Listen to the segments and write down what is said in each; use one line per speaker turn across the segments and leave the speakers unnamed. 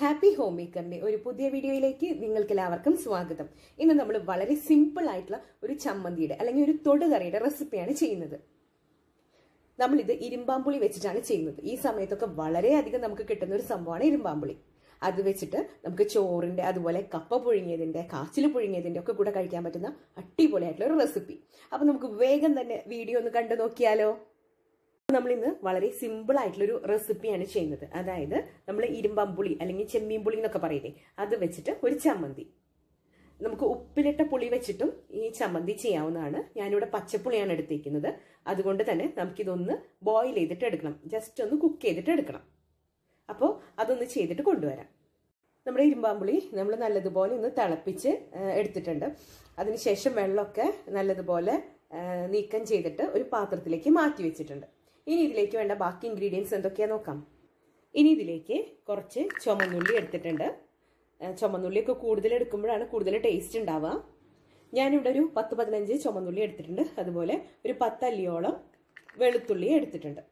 happy home മേക്കറിന്റെ ഒരു പുതിയ വീഡിയോയിലേക്ക് നിങ്ങൾക്ക് എല്ലാവർക്കും സ്വാഗതം ഇന്ന് നമ്മൾ വളരെ സിമ്പിൾ ആയിട്ടുള്ള ഒരു ചമ്മന്തിയുടെ അല്ലെങ്കിൽ ഒരു തൊടുകറിയുടെ റെസിപ്പിയാണ് ചെയ്യുന്നത് നമ്മളിത് ഇരുമ്പാമ്പുളി വെച്ചിട്ടാണ് ചെയ്യുന്നത് ഈ സമയത്തൊക്കെ വളരെയധികം നമുക്ക് കിട്ടുന്ന ഒരു സംഭവമാണ് ഇരുമ്പാമ്പുളി അത് വെച്ചിട്ട് നമുക്ക് ചോറിന്റെ അതുപോലെ കപ്പ പുഴുങ്ങിയതിന്റെ കാച്ചിൽ പുഴുങ്ങിയതിന്റെ ഒക്കെ കൂടെ കഴിക്കാൻ പറ്റുന്ന അടിപൊളിയായിട്ടുള്ള ഒരു റെസിപ്പി അപ്പൊ നമുക്ക് വേഗം തന്നെ വീഡിയോ ഒന്ന് കണ്ടു നോക്കിയാലോ നമ്മൾ ഇന്ന് വളരെ സിമ്പിൾ ആയിട്ടുള്ള ഒരു റെസിപ്പിയാണ് ചെയ്യുന്നത് അതായത് നമ്മൾ ഇരുമ്പമ്പുളി അല്ലെങ്കിൽ ചെമ്മീൻ പുളി എന്നൊക്കെ പറയില്ലേ അത് വെച്ചിട്ട് ഒരു ചമ്മന്തി നമുക്ക് ഉപ്പിലിട്ട പുളി വെച്ചിട്ടും ഈ ചമ്മന്തി ചെയ്യാവുന്നതാണ് ഞാനിവിടെ പച്ചപ്പുളിയാണ് എടുത്തിരിക്കുന്നത് അതുകൊണ്ട് തന്നെ നമുക്കിതൊന്ന് ബോയിൽ ചെയ്തിട്ട് എടുക്കണം ജസ്റ്റ് ഒന്ന് കുക്ക് ചെയ്തിട്ട് എടുക്കണം അപ്പോൾ അതൊന്ന് ചെയ്തിട്ട് കൊണ്ടുവരാം നമ്മുടെ ഇരുമ്പാമ്പുളി നമ്മൾ നല്ലതുപോലെ ഒന്ന് തിളപ്പിച്ച് എടുത്തിട്ടുണ്ട് അതിനുശേഷം വെള്ളമൊക്കെ നല്ലതുപോലെ നീക്കം ചെയ്തിട്ട് ഒരു പാത്രത്തിലേക്ക് മാറ്റി വെച്ചിട്ടുണ്ട് ഇനി ഇതിലേക്ക് വേണ്ട ബാക്കി ഇൻഗ്രീഡിയൻസ് എന്തൊക്കെയാ നോക്കാം ഇനി ഇതിലേക്ക് കുറച്ച് ചുമന്നുള്ളി എടുത്തിട്ടുണ്ട് ചുമന്നുള്ളിയൊക്കെ കൂടുതൽ എടുക്കുമ്പോഴാണ് കൂടുതൽ ടേസ്റ്റ് ഉണ്ടാവുക ഞാനിവിടെ ഒരു പത്ത് പതിനഞ്ച് ചുമന്നുള്ളി എടുത്തിട്ടുണ്ട് അതുപോലെ ഒരു പത്തല്ലിയോളം വെളുത്തുള്ളി എടുത്തിട്ടുണ്ട്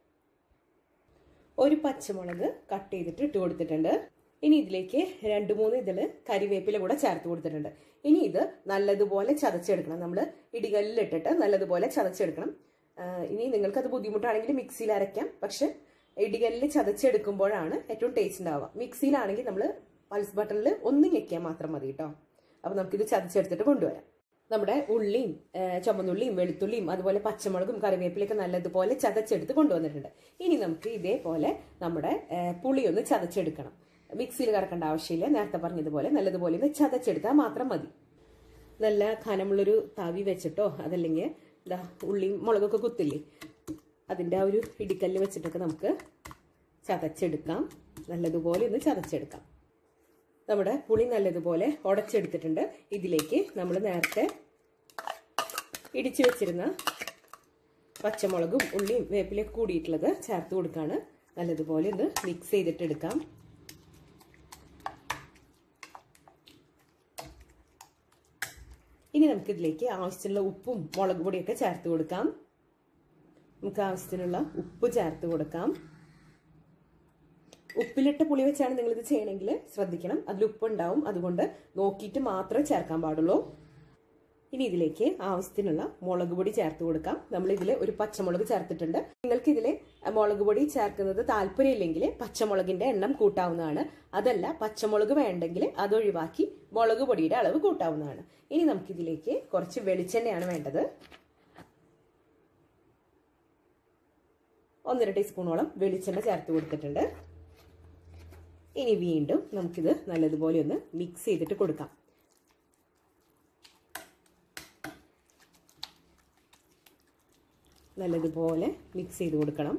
ഒരു പച്ചമുളക് കട്ട് ചെയ്തിട്ട് ഇട്ട് കൊടുത്തിട്ടുണ്ട് ഇനി ഇതിലേക്ക് രണ്ട് മൂന്ന് ഇതിൽ കരിവേപ്പില കൂടെ ചേർത്ത് കൊടുത്തിട്ടുണ്ട് ഇനി ഇത് നല്ലതുപോലെ ചതച്ചെടുക്കണം നമ്മൾ ഇടികല്ലിലിട്ടിട്ട് നല്ലതുപോലെ ചതച്ചെടുക്കണം ഇനി നിങ്ങൾക്കത് ബുദ്ധിമുട്ടാണെങ്കിൽ മിക്സിയിൽ അരയ്ക്കാം പക്ഷെ ഇടികല്ലിൽ ചതച്ചെടുക്കുമ്പോഴാണ് ഏറ്റവും ടേസ്റ്റ് ഉണ്ടാവുക മിക്സിയിലാണെങ്കിൽ നമ്മൾ പൾസ് ബട്ടണിൽ ഒന്ന് ഞെക്കിയാൽ മാത്രം മതി കേട്ടോ അപ്പോൾ നമുക്കിത് ചതച്ചെടുത്തിട്ട് കൊണ്ടുവരാം നമ്മുടെ ഉള്ളിയും ചുമന്നുള്ളിയും വെളുത്തുള്ളിയും അതുപോലെ പച്ചമുളകും കറിവേപ്പിലൊക്കെ നല്ലതുപോലെ ചതച്ചെടുത്ത് കൊണ്ടുവന്നിട്ടുണ്ട് ഇനി നമുക്ക് ഇതേപോലെ നമ്മുടെ പുളി ഒന്ന് ചതച്ചെടുക്കണം മിക്സിയിൽ കറക്കേണ്ട ആവശ്യമില്ല നേരത്തെ പറഞ്ഞതുപോലെ നല്ലതുപോലെ ഒന്ന് ചതച്ചെടുത്താൽ മാത്രം മതി നല്ല ഖനമുള്ളൊരു തവി വെച്ചിട്ടോ അതല്ലെങ്കിൽ ഇതാ ഉള്ളിയും മുളകൊക്കെ കുത്തില്ലേ അതിൻ്റെ ആ ഒരു ഇടിക്കല്ല് വെച്ചിട്ടൊക്കെ നമുക്ക് ചതച്ചെടുക്കാം നല്ലതുപോലെ ഒന്ന് ചതച്ചെടുക്കാം നമ്മുടെ പുളി നല്ലതുപോലെ ഉടച്ചെടുത്തിട്ടുണ്ട് ഇതിലേക്ക് നമ്മൾ നേരത്തെ ഇടിച്ചു വെച്ചിരുന്ന പച്ചമുളകും ഉള്ളിയും വേപ്പിലൊക്കെ കൂടിയിട്ടുള്ളത് ചേർത്ത് കൊടുക്കുകയാണ് നല്ലതുപോലെ ഒന്ന് മിക്സ് ചെയ്തിട്ട് എടുക്കാം ഇനി നമുക്ക് ഇതിലേക്ക് ആവശ്യത്തിനുള്ള ഉപ്പും മുളക് പൊടിയൊക്കെ ചേർത്ത് കൊടുക്കാം നമുക്ക് ആവശ്യത്തിനുള്ള ഉപ്പ് ചേർത്ത് കൊടുക്കാം ഉപ്പിലിട്ട പുളി വെച്ചാണ് നിങ്ങൾ ഇത് ചെയ്യണമെങ്കിൽ ശ്രദ്ധിക്കണം അതിൽ ഉപ്പുണ്ടാവും അതുകൊണ്ട് നോക്കിയിട്ട് മാത്രമേ ചേർക്കാൻ പാടുള്ളൂ ഇനി ഇതിലേക്ക് ആവശ്യത്തിനുള്ള മുളക് പൊടി ചേർത്ത് കൊടുക്കാം നമ്മൾ ഇതിൽ ഒരു പച്ചമുളക് ചേർത്തിട്ടുണ്ട് നിങ്ങൾക്ക് ഇതിൽ മുളക് പൊടി ചേർക്കുന്നത് താല്പര്യമില്ലെങ്കിൽ പച്ചമുളകിന്റെ എണ്ണം കൂട്ടാവുന്നതാണ് അതല്ല പച്ചമുളക് വേണ്ടെങ്കിൽ അതൊഴിവാക്കി മുളക് പൊടിയുടെ അളവ് കൂട്ടാവുന്നതാണ് ഇനി നമുക്കിതിലേക്ക് കുറച്ച് വെളിച്ചെണ്ണയാണ് വേണ്ടത് ഒന്നര ടീസ്പൂണോളം വെളിച്ചെണ്ണ ചേർത്ത് കൊടുത്തിട്ടുണ്ട് ഇനി വീണ്ടും നമുക്കിത് നല്ലതുപോലെ ഒന്ന് മിക്സ് ചെയ്തിട്ട് കൊടുക്കാം നല്ലതുപോലെ മിക്സ് ചെയ്ത് കൊടുക്കണം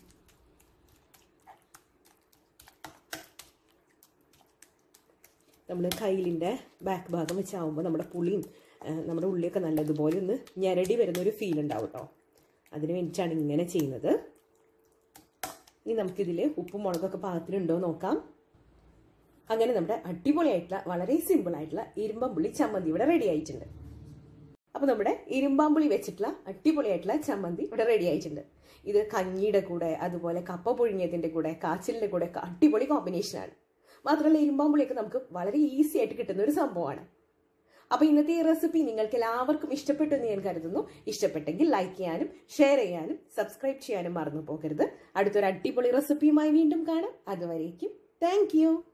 നമ്മൾ കയ്യിലിൻ്റെ ബാക്ക് ഭാഗം വെച്ചാകുമ്പോൾ നമ്മുടെ പുളിയും നമ്മുടെ ഉള്ളിയൊക്കെ നല്ലതുപോലെ ഒന്ന് ഞെരടി വരുന്ന ഒരു ഫീൽ ഉണ്ടാവും കേട്ടോ അതിന് വേണ്ടിയിട്ടാണ് ഇങ്ങനെ ചെയ്യുന്നത് ഇനി നമുക്കിതിൽ ഉപ്പും മുളകൊക്കെ പാകത്തിലുണ്ടോ നോക്കാം അങ്ങനെ നമ്മുടെ അടിപൊളിയായിട്ടുള്ള വളരെ സിമ്പിൾ ആയിട്ടുള്ള ഇരുമ്പമ്പുള്ളി ചമ്മന്തി ഇവിടെ റെഡി ആയിട്ടുണ്ട് അപ്പോൾ നമ്മുടെ ഇരുമ്പാമ്പുളി വെച്ചിട്ടുള്ള അടിപൊളിയായിട്ടുള്ള ചമ്മന്തി ഇവിടെ റെഡി ആയിട്ടുണ്ട് ഇത് കഞ്ഞിയുടെ കൂടെ അതുപോലെ കപ്പ പുഴുങ്ങിയതിന്റെ കൂടെ കാച്ചിലിന്റെ കൂടെ ഒക്കെ അടിപൊളി കോമ്പിനേഷനാണ് മാത്രമല്ല ഇരുമ്പാമ്പുളിയൊക്കെ നമുക്ക് വളരെ ഈസി ആയിട്ട് കിട്ടുന്ന ഒരു സംഭവമാണ് അപ്പോൾ ഇന്നത്തെ ഈ റെസിപ്പി നിങ്ങൾക്ക് എല്ലാവർക്കും ഇഷ്ടപ്പെട്ടു എന്ന് ഞാൻ കരുതുന്നു ഇഷ്ടപ്പെട്ടെങ്കിൽ ലൈക്ക് ചെയ്യാനും ഷെയർ ചെയ്യാനും സബ്സ്ക്രൈബ് ചെയ്യാനും മറന്നു പോകരുത് അടുത്തൊരു അടിപൊളി റെസിപ്പിയുമായി വീണ്ടും കാണാം അതുവരേക്കും താങ്ക്